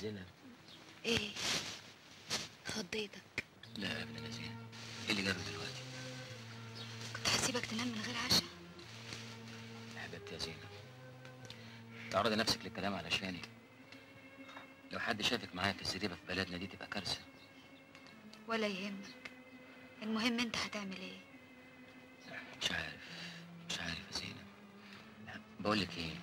زينب ايه خضيتك لا ابدا يا زينب ايه اللي جابك دلوقتي كنت هسيبك تنام من غير عشاء يا حبيبتي يا زينب تعرضي نفسك للكلام علشاني لو حد شافك معايا في الزريبه في بلدنا دي تبقى كارثه ولا يهمك المهم انت هتعمل ايه مش عارف مش عارف يا زينب بقول لك ايه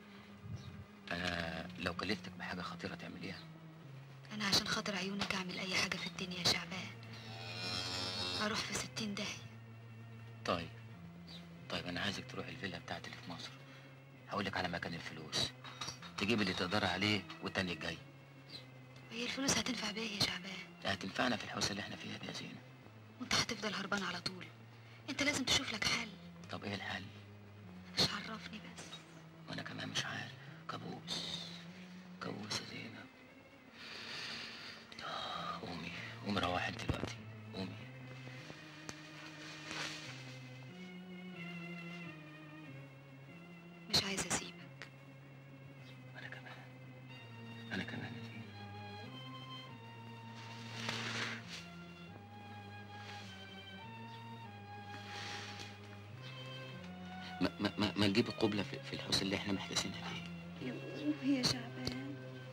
انا لو كلفتك بحاجه خطيره تعمليها انا عشان خاطر عيونك اعمل اي حاجه في الدنيا يا شعبان اروح في ستين داهيه طيب طيب انا عايزك تروح الفيلا بتاعتي اللي في مصر هقول لك على مكان الفلوس تجيب اللي تقدر عليه والتاني الجاي هي الفلوس هتنفع بيها يا شعبان هتنفعنا في الحوسه اللي احنا فيها دي يا زينب وانت هتفضل هربان على طول انت لازم تشوف لك حل طب ايه الحل مش عرفني بس وانا كمان مش عارف كابوس كابوس يا زينب آه، قومي قومي روحي انت دلوقتي قومي مش عايزه اسيبك انا كمان انا كمان يا زينب ما ما ما, ما نجيب القبلة في, في الحوس اللي احنا محتاسينها فيه يا شعبان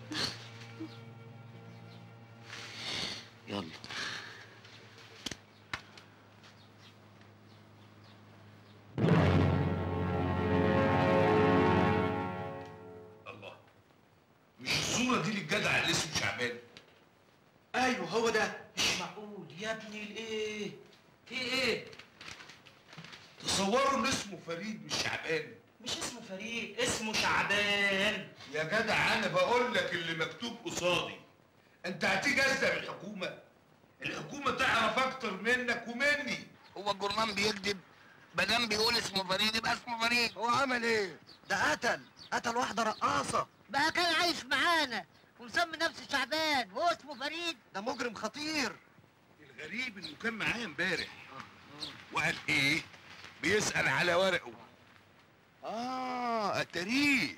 يلا الله مش الصورة دي للجدع اللي اسمه شعبان ايوه هو ده مش معقول يا ابني الايه في ايه تصوروا ان اسمه فريد مش شعبان مش اسمه فريد اسمه شعبان يا جدع انا بقول لك اللي مكتوب قصادي انت هتيجي اسال الحكومة الحكومة تعرف اكتر منك ومني هو الجرنان بيكذب مادام بيقول اسمه فريد يبقى اسمه فريد هو عمل ايه؟ ده قتل قتل واحدة رقاصة بقى كان عايش معانا ومسمي نفسه شعبان هو اسمه فريد ده مجرم خطير الغريب انه كان معايا امبارح وقال ايه بيسأل على ورقه اه اتاريه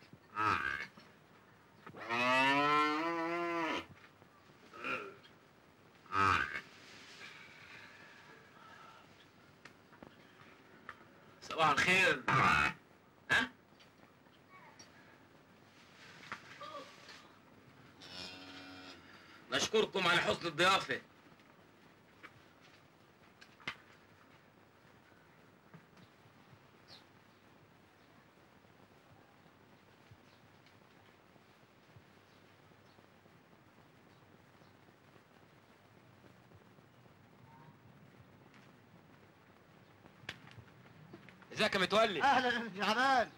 صباح الخير ها نشكركم على حسن الضيافة ازيك يا متولي اهلا يا شعبان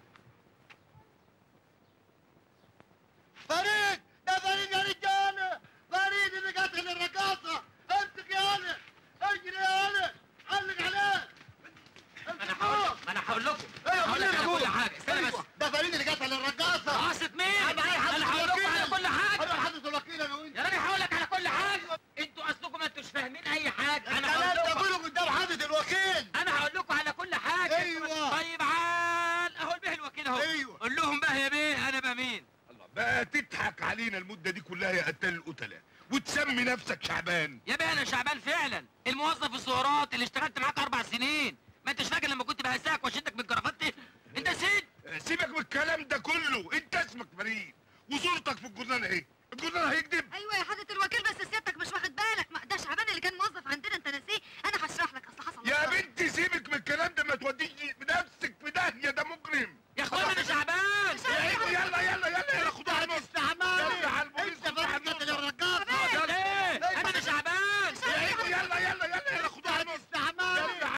فريد ده فريد يا رجاله فريد اللي قتل الرقاصه امسك يا انا اجري يا انا علق عليه انا هقول ما انا هقول لكم ايوه هقول لك خلينا على نقول كل حاجة استنى بس أيوة، ده فريد اللي قتل الرقاصه رقاصة مين؟ أنا عايز حد انا هقول لكم على الوكيل. كل حاجة انا حدث الوكيل انا وانت يا راجل هقول لك على كل حاجة انتوا اصلكم ما انتوش فاهمين اي حاجة انا الكلام هقول ده لكم كله قدام حدث الوكيل انا هقول لكم على كل حاجة أيوة. طيب عال اهو البيه الوكيل اهو ايوه قول لهم بقى يا بيه انا بقى مين الله بقى تضحك علينا المدة دي كلها يا قتال القتلة وتسمي نفسك شعبان يا بيه انا شعبان فعلا الموظف الزهرات اللي اشتغلت معاك اربع سنين ما انتش فاكر لما كنت بهزاك واشدك بالجرافات انت نسيت سيبك من الكلام ده كله انت اسمك فريد وصورتك في الجرنان اهي